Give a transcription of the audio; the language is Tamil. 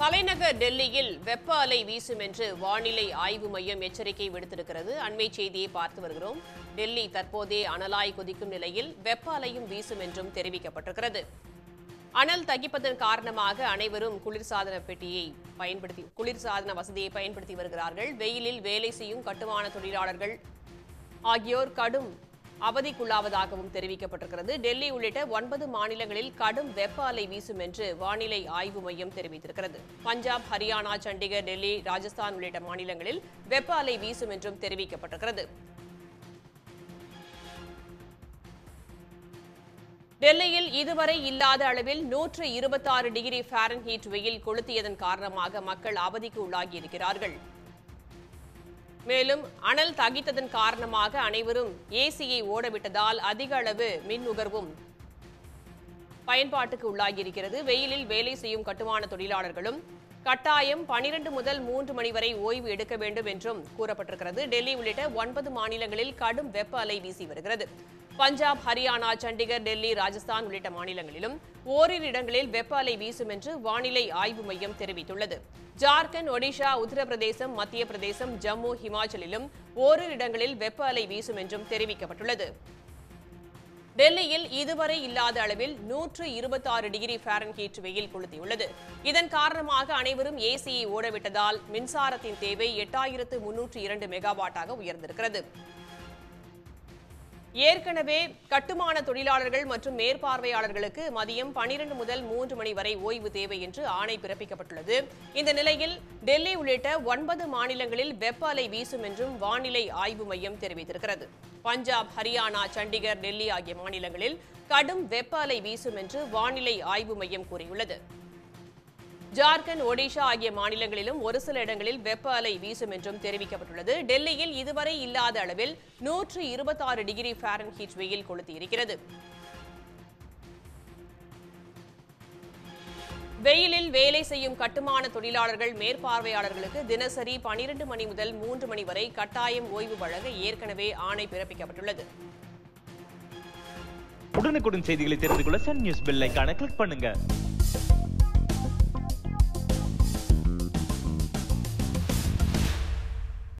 தலைநகர் டெல்லியில் வெப்ப அலை வீசும் என்று வானிலை ஆய்வு மையம் எச்சரிக்கை விடுத்திருக்கிறது அண்மை செய்தியை பார்த்து வருகிறோம் டெல்லி தற்போதே அனலாய் கொதிக்கும் நிலையில் வெப்ப அலையும் வீசும் என்றும் தெரிவிக்கப்பட்டிருக்கிறது அனல் தகிப்பதன் காரணமாக அனைவரும் குளிர்சாதன பெட்டியை பயன்படுத்தி குளிர்சாதன வசதியை பயன்படுத்தி வருகிறார்கள் வெயிலில் வேலை செய்யும் கட்டுமான தொழிலாளர்கள் ஆகியோர் கடும் அவதிக்குள்ளாவதாகவும் தெரிவிக்கப்பட்டிருக்கிறது டெல்லி உள்ளிட்ட ஒன்பது மாநிலங்களில் கடும் வெப்ப அலை வீசும் என்று வானிலை ஆய்வு மையம் தெரிவித்திருக்கிறது பஞ்சாப் ஹரியானா சண்டிகர் டெல்லி ராஜஸ்தான் உள்ளிட்ட மாநிலங்களில் வெப்ப அலை வீசும் என்றும் தெரிவிக்கப்பட்டிருக்கிறது டெல்லியில் இதுவரை இல்லாத அளவில் நூற்று இருபத்தாறு டிகிரி ஃபாரன்ஹீட் வெயில் கொளுத்தியதன் காரணமாக மக்கள் அவதிக்கு உள்ளாகியிருக்கிறார்கள் மேலும் அனல் தகித்ததன் காரணமாக அனைவரும் ஏசியை ஓடவிட்டதால் அதிக அளவு மின் நுகர்வும் பயன்பாட்டுக்கு உள்ளாகியிருக்கிறது வெயிலில் வேலை செய்யும் கட்டுமான தொழிலாளர்களும் கட்டாயம் பனிரெண்டு முதல் மூன்று மணி வரை ஓய்வு எடுக்க வேண்டும் என்றும் கூறப்பட்டிருக்கிறது டெல்லி உள்ளிட்ட ஒன்பது மாநிலங்களில் கடும் வெப்ப அலை வீசி வருகிறது பஞ்சாப் ஹரியானா சண்டிகர் டெல்லி ராஜஸ்தான் உள்ளிட்ட மாநிலங்களிலும் ஓரிரு இடங்களில் வெப்ப அலை வீசும் என்று வானிலை ஆய்வு மையம் தெரிவித்துள்ளது ஜார்க்கண்ட் ஒடிஷா உத்தரப்பிரதேசம் மத்திய பிரதேசம் ஜம்மு ஹிமாச்சலிலும் ஓரிரு இடங்களில் வெப்ப அலை வீசும் என்றும் தெரிவிக்கப்பட்டுள்ளது டெல்லியில் இதுவரை இல்லாத அளவில் நூற்று இருபத்தாறு டிகிரி ஃபாரன்ஹீட் வெயில் கொளுத்தியுள்ளது இதன் காரணமாக அனைவரும் ஏசியை ஓடவிட்டதால் மின்சாரத்தின் தேவை எட்டாயிரத்து முன்னூற்று இரண்டு மெகாவாட்டாக உயர்ந்திருக்கிறது ஏற்கனவே கட்டுமான தொழிலாளர்கள் மற்றும் மேற்பார்வையாளர்களுக்கு மதியம் பனிரெண்டு முதல் மூன்று மணி வரை ஓய்வு தேவை என்று ஆணை பிறப்பிக்கப்பட்டுள்ளது இந்த நிலையில் டெல்லி உள்ளிட்ட ஒன்பது மாநிலங்களில் வெப்ப அலை வீசும் என்றும் வானிலை ஆய்வு மையம் தெரிவித்திருக்கிறது பஞ்சாப் ஹரியானா சண்டிகர் டெல்லி ஆகிய மாநிலங்களில் கடும் வெப்ப அலை வீசும் என்று வானிலை ஆய்வு மையம் கூறியுள்ளது ஜார்க்கண்ட் ஒடிஷா ஆகிய மாநிலங்களிலும் ஒரு சில இடங்களில் வெப்ப அலை வீசும் என்றும் தெரிவிக்கப்பட்டுள்ளது டெல்லியில் இதுவரை இல்லாத அளவில் நூற்று இருபத்தாறு டிகிரி ஃபாரன்ஹீட் வெயில் கொளுத்தியிருக்கிறது வெயிலில் வேலை செய்யும் கட்டுமான தொழிலாளர்கள் மேற்பார்வையாளர்களுக்கு தினசரி பனிரெண்டு மணி முதல் மூன்று மணி வரை கட்டாயம் ஓய்வு வழங்க ஏற்கனவே ஆணை பிறப்பிக்கப்பட்டுள்ளது உடனுக்குடன் செய்திகளை தெரிந்து கொள்ள சன் நியூஸ் பெல் ஐகானை கிளிக் பண்ணுங்க